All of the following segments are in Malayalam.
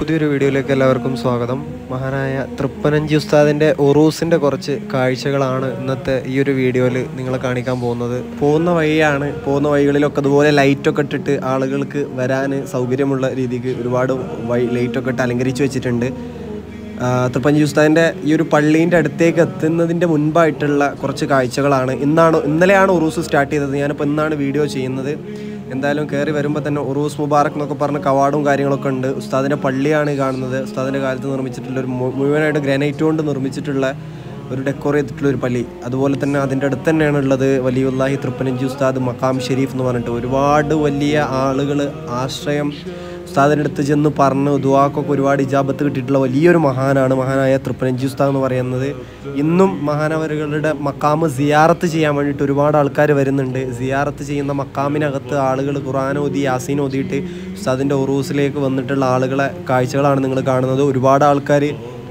പുതിയൊരു വീഡിയോയിലേക്ക് എല്ലാവർക്കും സ്വാഗതം മഹാനായ തൃപ്പനഞ്ചി ഉസ്താദിൻ്റെ ഉറൂസിൻ്റെ കുറച്ച് കാഴ്ചകളാണ് ഇന്നത്തെ ഈ ഒരു വീഡിയോയിൽ നിങ്ങളെ കാണിക്കാൻ പോകുന്നത് പോകുന്ന വഴിയാണ് പോകുന്ന വഴികളിലൊക്കെ അതുപോലെ ലൈറ്റൊക്കെ ഇട്ടിട്ട് ആളുകൾക്ക് വരാൻ സൗകര്യമുള്ള രീതിക്ക് ഒരുപാട് വഴി ലൈറ്റൊക്കെ ഇട്ട് അലങ്കരിച്ച് വെച്ചിട്ടുണ്ട് ആ, തൃപ്പഞ്ചി ഉസ്താദിൻ്റെ ഈ ഒരു പള്ളീൻ്റെ അടുത്തേക്ക് എത്തുന്നതിൻ്റെ മുൻപായിട്ടുള്ള കുറച്ച് കാഴ്ചകളാണ് ഇന്നാണ് ഇന്നലെയാണ് ഉറൂസ് സ്റ്റാർട്ട് ചെയ്തത് ഞാനിപ്പോൾ ഇന്നാണ് വീഡിയോ ചെയ്യുന്നത് എന്തായാലും കയറി വരുമ്പോൾ തന്നെ ഉറൂസ് മുബാറക് എന്നൊക്കെ പറഞ്ഞ കവാടും കാര്യങ്ങളൊക്കെ ഉണ്ട് ഉസ്താദിൻ്റെ പള്ളിയാണ് ഈ കാണുന്നത് ഉസ്താദിൻ്റെ കാലത്ത് നിർമ്മിച്ചിട്ടുള്ള ഒരു മു- മുഴുവനായിട്ട് ഗ്രാനൈറ്റ് കൊണ്ട് നിർമ്മിച്ചിട്ടുള്ള ഒരു ഡെക്കോർ ചെയ്തിട്ടുള്ള ഒരു പള്ളി അതുപോലെ തന്നെ അതിൻ്റെ അടുത്ത് തന്നെയാണ് ഉള്ളത് വലിയുല്ലാഹി തൃപ്പനഞ്ചി ഉസ്താദ് മക്കാം ഷെരീഫ് എന്ന് പറഞ്ഞിട്ട് ഒരുപാട് വലിയ ആളുകൾ ആശ്രയം ഉസ്താദിൻ്റെ അടുത്ത് ചെന്ന് പറഞ്ഞ് ദുവാക്കൊക്കെ ഒരുപാട് ഇജാബത്ത് കിട്ടിയിട്ടുള്ള വലിയൊരു മഹാനാണ് മഹാനായ തൃപ്പനഞ്ചി ഉസ്താദ് എന്ന് പറയുന്നത് ഇന്നും മഹാനവരുകളുടെ മക്കാമ് സിയാറത്ത് ചെയ്യാൻ വേണ്ടിയിട്ട് ഒരുപാട് ആൾക്കാർ വരുന്നുണ്ട് സിയാറത്ത് ചെയ്യുന്ന മക്കാമിനകത്ത് ആളുകൾ ഖുറാൻ ഓതി യാസീൻ ഓതിയിട്ട് ഉസ്താദിൻ്റെ ഉറൂസിലേക്ക് വന്നിട്ടുള്ള ആളുകളെ കാഴ്ചകളാണ് നിങ്ങൾ കാണുന്നത് ഒരുപാട് ആൾക്കാർ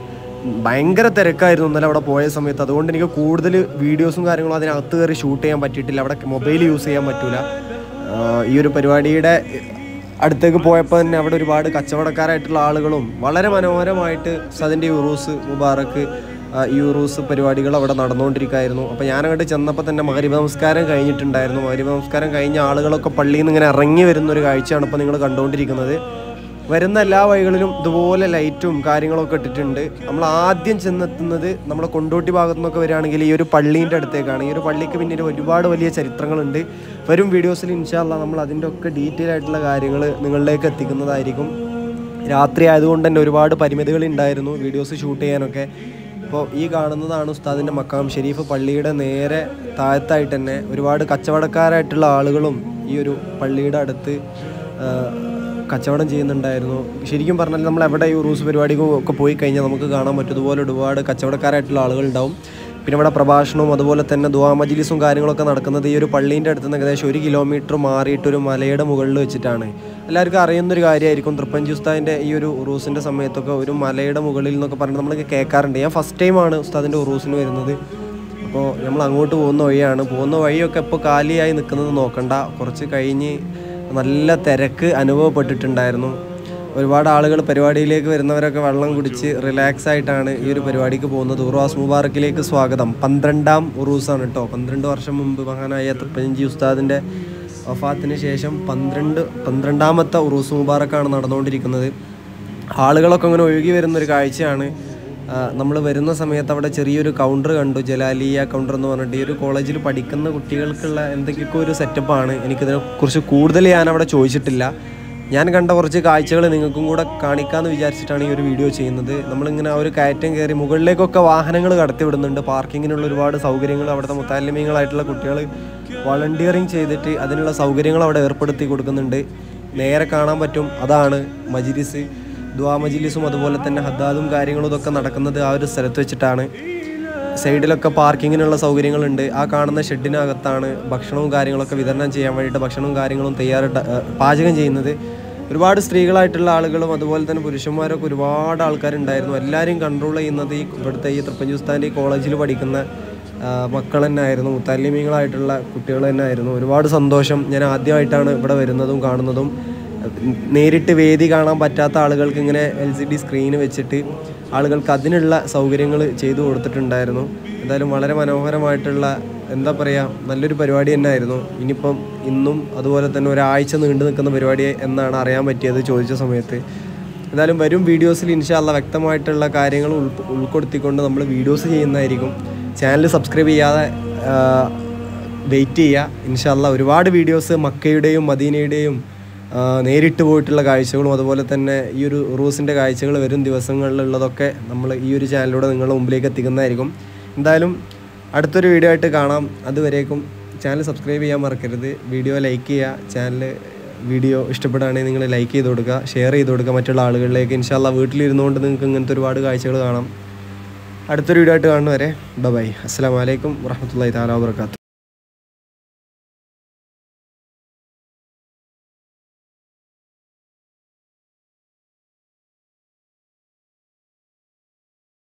ഭയങ്കര തിരക്കായിരുന്നു ഇന്നലെ അവിടെ പോയ സമയത്ത് അതുകൊണ്ട് എനിക്ക് കൂടുതൽ വീഡിയോസും കാര്യങ്ങളും അതിനകത്ത് കയറി ഷൂട്ട് ചെയ്യാൻ പറ്റിയിട്ടില്ല അവിടെ മൊബൈൽ യൂസ് ചെയ്യാൻ പറ്റൂല ആഹ് ഈ ഒരു പരിപാടിയുടെ അടുത്തേക്ക് പോയപ്പോൾ തന്നെ അവിടെ ഒരുപാട് കച്ചവടക്കാരായിട്ടുള്ള ആളുകളും വളരെ മനോഹരമായിട്ട് സതിൻ്റെ യൂറൂസ് മുബാറക്ക് ആഹ് ഈ യൂറൂസ് പരിപാടികൾ അവിടെ നടന്നുകൊണ്ടിരിക്കുകയായിരുന്നു അപ്പോൾ ഞാനങ്ങോട്ട് ചെന്നപ്പോൾ തന്നെ മകരീബ നമസ്കാരം കഴിഞ്ഞിട്ടുണ്ടായിരുന്നു മകരീബ നമസ്കാരം കഴിഞ്ഞ ആളുകളൊക്കെ പള്ളിയിൽ നിന്ന് ഇങ്ങനെ ഇറങ്ങി വരുന്ന ഒരു കാഴ്ചയാണ് ഇപ്പോൾ നിങ്ങൾ കണ്ടുകൊണ്ടിരിക്കുന്നത് വരുന്ന എല്ലാ വഴികളിലും ഇതുപോലെ ലൈറ്റും കാര്യങ്ങളൊക്കെ ഇട്ടിട്ടുണ്ട് നമ്മൾ ആദ്യം ചെന്നെത്തുന്നത് നമ്മളെ കൊണ്ടോട്ടി ഭാഗത്തു നിന്നൊക്കെ വരികയാണെങ്കിൽ ഈ ഒരു പള്ളീൻ്റെ അടുത്തേക്കാണ് ഈ ഒരു പള്ളിക്ക് പിന്നിൽ ഒരുപാട് വലിയ ചരിത്രങ്ങളുണ്ട് വരും വീഡിയോസിൽ ഇൻഷാല്ല നമ്മൾ അതിൻ്റെ ഒക്കെ ഡീറ്റെയിൽ ആയിട്ടുള്ള കാര്യങ്ങൾ നിങ്ങളിലേക്ക് എത്തിക്കുന്നതായിരിക്കും രാത്രി ആയതുകൊണ്ട് തന്നെ ഒരുപാട് പരിമിതികൾ ഉണ്ടായിരുന്നു വീഡിയോസ് ഷൂട്ട് ചെയ്യാനൊക്കെ ഇപ്പോൾ ഈ കാണുന്നതാണ് ഉസ്താദിൻ്റെ മക്കാം ഷെരീഫ് പള്ളിയുടെ നേരെ താഴത്തായിട്ട് തന്നെ ഒരുപാട് കച്ചവടക്കാരായിട്ടുള്ള ആളുകളും ഈ ഒരു പള്ളിയുടെ അടുത്ത് ആ, കച്ചവടം ചെയ്യുന്നുണ്ടായിരുന്നു ശരിക്കും പറഞ്ഞാൽ നമ്മൾ എവിടെ ഈ ഉറൂസ് പരിപാടിക്കും ഒക്കെ പോയി കഴിഞ്ഞാൽ നമുക്ക് കാണാൻ പറ്റും ഇതുപോലെ ഒരുപാട് കച്ചവടക്കാരായിട്ടുള്ള ആളുകളുണ്ടാവും പിന്നെ ഇവിടെ പ്രഭാഷണവും അതുപോലെ തന്നെ ദുവാ മജിലിസും കാര്യങ്ങളൊക്കെ നടക്കുന്നത് ഈ ഒരു പള്ളീൻ്റെ അടുത്ത് നിന്ന് ഏകദേശം ഒരു കിലോമീറ്റർ മാറിയിട്ട് ഒരു മലയുടെ മുകളിൽ വെച്ചിട്ടാണ് എല്ലാവർക്കും അറിയുന്നൊരു കാര്യമായിരിക്കും തൃപ്പഞ്ചി ഉസ്താദിൻ്റെ ഈ ഒരു ഉറൂസിൻ്റെ സമയത്തൊക്കെ ഒരു മലയുടെ മുകളിൽ എന്നൊക്കെ പറഞ്ഞിട്ട് നമ്മളൊക്കെ കേൾക്കാറുണ്ട് ഞാൻ ഫസ്റ്റ് ടൈമാണ് ഉസ്താദിൻ്റെ ഉറൂസിന് വരുന്നത് അപ്പോൾ നമ്മൾ അങ്ങോട്ട് പോകുന്ന വഴിയാണ് പോകുന്ന വഴിയൊക്കെ ഇപ്പോൾ കാലിയായി നിൽക്കുന്നത് നോക്കണ്ട കുറച്ച് കഴിഞ്ഞ് നല്ല തിരക്ക് അനുഭവപ്പെട്ടിട്ടുണ്ടായിരുന്നു ഒരുപാട് ആളുകൾ പരിപാടിയിലേക്ക് വരുന്നവരൊക്കെ വെള്ളം കുടിച്ച് റിലാക്സ് ആയിട്ടാണ് ഈ ഒരു പരിപാടിക്ക് പോകുന്നത് ഉറുവാസ് മുബാറക്കിലേക്ക് സ്വാഗതം പന്ത്രണ്ടാം ഉറൂസാണ് കേട്ടോ പന്ത്രണ്ട് വർഷം മുമ്പ് മഹാനായ തൃപ്പഞ്ചി ഉസ്താദിൻ്റെ വഫാത്തിന് ശേഷം പന്ത്രണ്ട് പന്ത്രണ്ടാമത്തെ ഉറൂസ് മുബാറക്കാണ് നടന്നുകൊണ്ടിരിക്കുന്നത് ആളുകളൊക്കെ അങ്ങനെ ഒഴുകി വരുന്ന ഒരു കാഴ്ചയാണ് നമ്മൾ വരുന്ന സമയത്ത് അവിടെ ചെറിയൊരു കൗണ്ടർ കണ്ടു ജലാലിയ കൗണ്ടർ എന്ന് പറഞ്ഞിട്ട് ഈ ഒരു കോളേജിൽ പഠിക്കുന്ന കുട്ടികൾക്കുള്ള എന്തൊക്കെയൊക്കെ ഒരു സെറ്റപ്പാണ് എനിക്കിതിനെ കുറിച്ച് കൂടുതൽ ഞാൻ അവിടെ ചോദിച്ചിട്ടില്ല ഞാൻ കണ്ട കുറച്ച് കാഴ്ചകൾ നിങ്ങൾക്കും കൂടെ കാണിക്കാമെന്ന് വിചാരിച്ചിട്ടാണ് ഈ ഒരു വീഡിയോ ചെയ്യുന്നത് നമ്മളിങ്ങനെ ആ ഒരു കയറ്റം കയറി മുകളിലേക്കൊക്കെ വാഹനങ്ങൾ കടത്തി വിടുന്നുണ്ട് പാർക്കിങ്ങിനുള്ള ഒരുപാട് സൗകര്യങ്ങൾ അവിടുത്തെ മുത്താലിമീങ്ങളായിട്ടുള്ള കുട്ടികൾ വളണ്ടിയറിങ് ചെയ്തിട്ട് അതിനുള്ള സൗകര്യങ്ങൾ അവിടെ ഏർപ്പെടുത്തി കൊടുക്കുന്നുണ്ട് നേരെ കാണാൻ പറ്റും അതാണ് മജിലിസ് ദ്വാ മജിലിസും അതുപോലെ തന്നെ ഹദ്ദാദും കാര്യങ്ങളും ഇതൊക്കെ നടക്കുന്നത് ആ ഒരു സ്ഥലത്ത് വെച്ചിട്ടാണ് സൈഡിലൊക്കെ പാർക്കിങ്ങിനുള്ള സൗകര്യങ്ങളുണ്ട് ആ കാണുന്ന ഷെഡിനകത്താണ് ഭക്ഷണവും കാര്യങ്ങളൊക്കെ വിതരണം ചെയ്യാൻ വേണ്ടിയിട്ട് ഭക്ഷണവും കാര്യങ്ങളും തയ്യാറിട്ട ഏഹ് പാചകം ചെയ്യുന്നത് ഒരുപാട് സ്ത്രീകളായിട്ടുള്ള ആളുകളും അതുപോലെ തന്നെ പുരുഷന്മാരൊക്കെ ഒരുപാട് ആൾക്കാരുണ്ടായിരുന്നു എല്ലാവരെയും കൺട്രോൾ ചെയ്യുന്നത് ഈ ഇവിടുത്തെ ഈ തൃപ്പഞ്ചി ഉസ്താൻ്റെ ഈ കോളേജിൽ പഠിക്കുന്ന ആ, മക്കൾ തന്നെ ആയിരുന്നു മുത്താലിമീങ്ങളായിട്ടുള്ള കുട്ടികൾ തന്നെ ആയിരുന്നു ഒരുപാട് സന്തോഷം ഞാൻ ആദ്യമായിട്ടാണ് ഇവിടെ വരുന്നതും കാണുന്നതും നേരിട്ട് വേദി കാണാൻ പറ്റാത്ത ആളുകൾക്ക് ഇങ്ങനെ എൽ സി ഡി സ്ക്രീൻ വെച്ചിട്ട് ആളുകൾക്ക് അതിനുള്ള സൗകര്യങ്ങൾ ചെയ്തു കൊടുത്തിട്ടുണ്ടായിരുന്നു എന്തായാലും വളരെ മനോഹരമായിട്ടുള്ള എന്താ പറയുക നല്ലൊരു പരിപാടി തന്നെ ആയിരുന്നു ഇനിയിപ്പം ഇന്നും അതുപോലെ തന്നെ ഒരാഴ്ച നീണ്ടു നിൽക്കുന്ന പരിപാടി എന്നാണ് അറിയാൻ പറ്റിയത് ചോദിച്ച സമയത്ത് എന്തായാലും വരും വീഡിയോസിൽ ഇൻഷാല്ല വ്യക്തമായിട്ടുള്ള കാര്യങ്ങൾ ഉൾ ഉൾപ്പെടുത്തിക്കൊണ്ട് നമ്മൾ വീഡിയോസ് ചെയ്യുന്നതായിരിക്കും ചാനൽ സബ്സ്ക്രൈബ് ചെയ്യാതെ വെയിറ്റ് ചെയ്യുക ഇൻഷാല്ല ഒരുപാട് വീഡിയോസ് മക്കയുടെയും മദീനയുടെയും ആ, നേരിട്ട് പോയിട്ടുള്ള കാഴ്ചകളും അതുപോലെ തന്നെ ഈ ഒരു റൂസിൻ്റെ കാഴ്ചകൾ വരും ദിവസങ്ങളിലുള്ളതൊക്കെ നമ്മൾ ഈ ഒരു ചാനലിലൂടെ നിങ്ങളുടെ മുമ്പിലേക്ക് എത്തിക്കുന്നതായിരിക്കും എന്തായാലും അടുത്തൊരു വീഡിയോ ആയിട്ട് കാണാം അതുവരേക്കും ചാനൽ സബ്സ്ക്രൈബ് ചെയ്യാൻ മറക്കരുത് വീഡിയോ ലൈക്ക് ചെയ്യുക ചാനൽ വീഡിയോ ഇഷ്ടപ്പെടുകയാണെങ്കിൽ നിങ്ങൾ ലൈക്ക് ചെയ്ത് കൊടുക്കുക ഷെയർ ചെയ്ത് കൊടുക്കുക മറ്റുള്ള ആളുകളിലേക്ക് ഇൻഷാല്ല വീട്ടിലിരുന്നുകൊണ്ട് നിങ്ങൾക്ക് ഇങ്ങനത്തെ ഒരുപാട് കാഴ്ചകൾ കാണാം അടുത്തൊരു വീഡിയോ ആയിട്ട് കാണുന്നവരെ ബൈ അസ്സാം വലൈക്കും വറഹമത്തല്ലാ താല വാബർക്കാത്തു